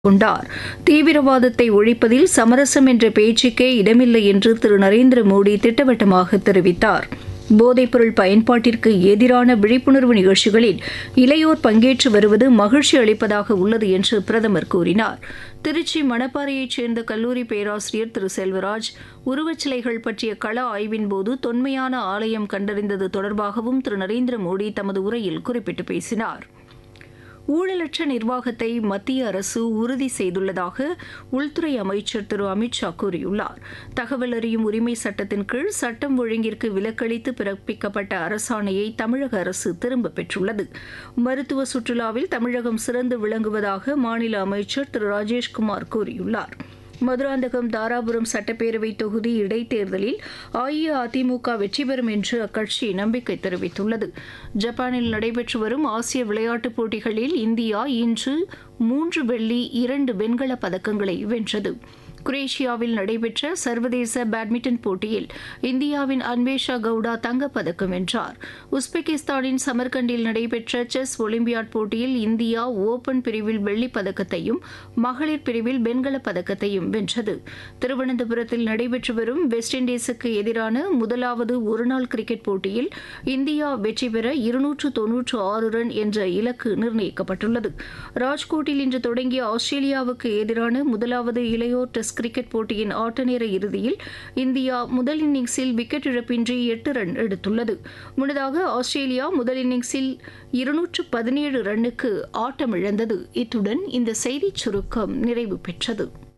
கொண்டார் தீவிரவாதத்தை ஒழிப்பதில் சமரசம் என்ற பேச்சுக்கே இடமில்லை என்று திரு நரேந்திர மோடி திட்டவட்டமாக தெரிவித்தார் போதைப்பொருள் பயன்பாட்டிற்கு எதிரான விழிப்புணர்வு நிகழ்ச்சிகளில் இளையோர் பங்கேற்று வருவது மகிழ்ச்சி அளிப்பதாக உள்ளது என்று பிரதமர் கூறினார் திருச்சி மணப்பாறையைச் சேர்ந்த கல்லூரி பேராசிரியர் திரு செல்வராஜ் உருவச்சிலைகள் பற்றிய கள ஆய்வின்போது தொன்மையான ஆலயம் கண்டறிந்தது தொடர்பாகவும் திரு நரேந்திர மோடி தமது உரையில் குறிப்பிட்டு பேசினார் ஊழலற்ற நிர்வாகத்தை மத்திய அரசு உறுதி செய்துள்ளதாக உள்துறை அமைச்சர் திரு அமித்ஷா கூறியுள்ளார் தகவல் அறியும் உரிமை சட்டத்தின் கீழ் சட்டம் ஒழுங்கிற்கு விலக்களித்து பிறப்பிக்கப்பட்ட அரசாணையை தமிழக அரசு திரும்பப் பெற்றுள்ளது மருத்துவ சுற்றுலாவில் தமிழகம் சிறந்து விளங்குவதாக மாநில அமைச்சர் திரு ராஜேஷ்குமார் கூறியுள்ளார் மதுராந்தகம் தாராபுரம் சட்டப்பேரவை தொகுதி இடைத்தேர்தலில் அஇஅதிமுக வெற்றி பெறும் என்று அக்கட்சி நம்பிக்கை தெரிவித்துள்ளது ஜப்பானில் நடைபெற்று வரும் ஆசிய விளையாட்டுப் போட்டிகளில் இந்தியா இன்று மூன்று வெள்ளி இரண்டு வெண்கலப் பதக்கங்களை வென்றது குரேஷியாவில் நடைபெற்ற சர்வதேச பேட்மிண்டன் போட்டியில் இந்தியாவின் அன்வேஷா கவுடா தங்கப்பதக்கம் வென்றார் உஸ்பெகிஸ்தானின் சமர்கண்டில் நடைபெற்ற செஸ் ஒலிம்பியாட் போட்டியில் இந்தியா ஓபன் பிரிவில் வெள்ளிப் பதக்கத்தையும் மகளிர் பிரிவில் வெண்கலப் பதக்கத்தையும் வென்றது திருவனந்தபுரத்தில் நடைபெற்று வரும் வெஸ்ட் இண்டீஸுக்கு எதிரான முதலாவது ஒருநாள் கிரிக்கெட் போட்டியில் இந்தியா வெற்றி பெற இருநூற்று தொன்னூற்று ஆறு ரன் என்ற இலக்கு நிர்ணயிக்கப்பட்டுள்ளது ராஜ்கோட்டில் இன்று தொடங்கிய ஆஸ்திரேலியாவுக்கு எதிரான முதலாவது இளையோர் டெஸ்ட் கிரிக்கெட் போட்டியின் ஆட்டநேர இறுதியில் இந்தியா முதல் இன்னிங்ஸில் விக்கெட் இழப்பின்றி எட்டு ரன் எடுத்துள்ளது முன்னதாக ஆஸ்திரேலியா முதல் இன்னிங்ஸில் இருநூற்று பதினேழு ரன்னுக்கு ஆட்டமிழந்தது இத்துடன் இந்த செய்திச் சுருக்கம் நிறைவு பெற்றது